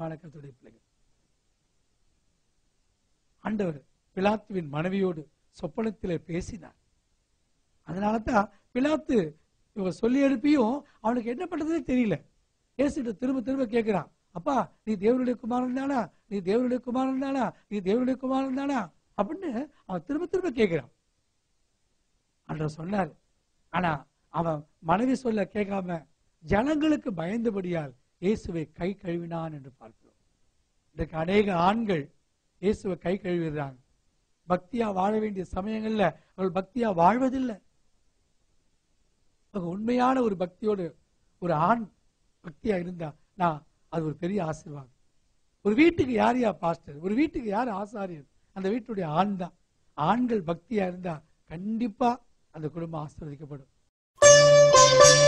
பிரியமான கர்த்தருடைய பிள்ளைகள் ஆண்டவர் பிலாத்துவின் மனைவியோடு சொப்பனத்திலே பேசினார் அதனால தான் பிலாத்து இவங்க சொல்லி எழுப்பியும் அவனுக்கு என்ன பண்றதுனே தெரியல ஏசுகிட்ட திரும்ப திரும்ப கேட்கிறான் அப்பா நீ தேவனுடைய குமாரன் தானா நீ தேவனுடைய குமாரன் தானா நீ தேவனுடைய குமாரன் தானா அப்படின்னு அவன் திரும்ப திரும்ப கேட்கிறான் அன்ற சொன்னார் ஆனா அவன் மனைவி சொல்ல கேட்காம ஜனங்களுக்கு பயந்தபடியால் இயேசுவை கை கழுவினான் என்று பார்க்கிறோம் இன்றைக்கு அநேக ஆண்கள் இயேசுவை கை கழுவிடுறாங்க பக்தியா வாழ வேண்டிய சமயங்கள்ல அவர்கள் பக்தியா வாழ்வதில்லை அவங்க உண்மையான ஒரு பக்தியோடு ஒரு ஆண் பக்தியா இருந்தா நான் அது ஒரு பெரிய ஆசீர்வாதம் ஒரு வீட்டுக்கு யார் யா பாஸ்டர் ஒரு வீட்டுக்கு யார் ஆசாரியர் அந்த வீட்டுடைய ஆண் தான் ஆண்கள் பக்தியா இருந்தா கண்டிப்பா அந்த குடும்பம் ஆசீர்வதிக்கப்படும்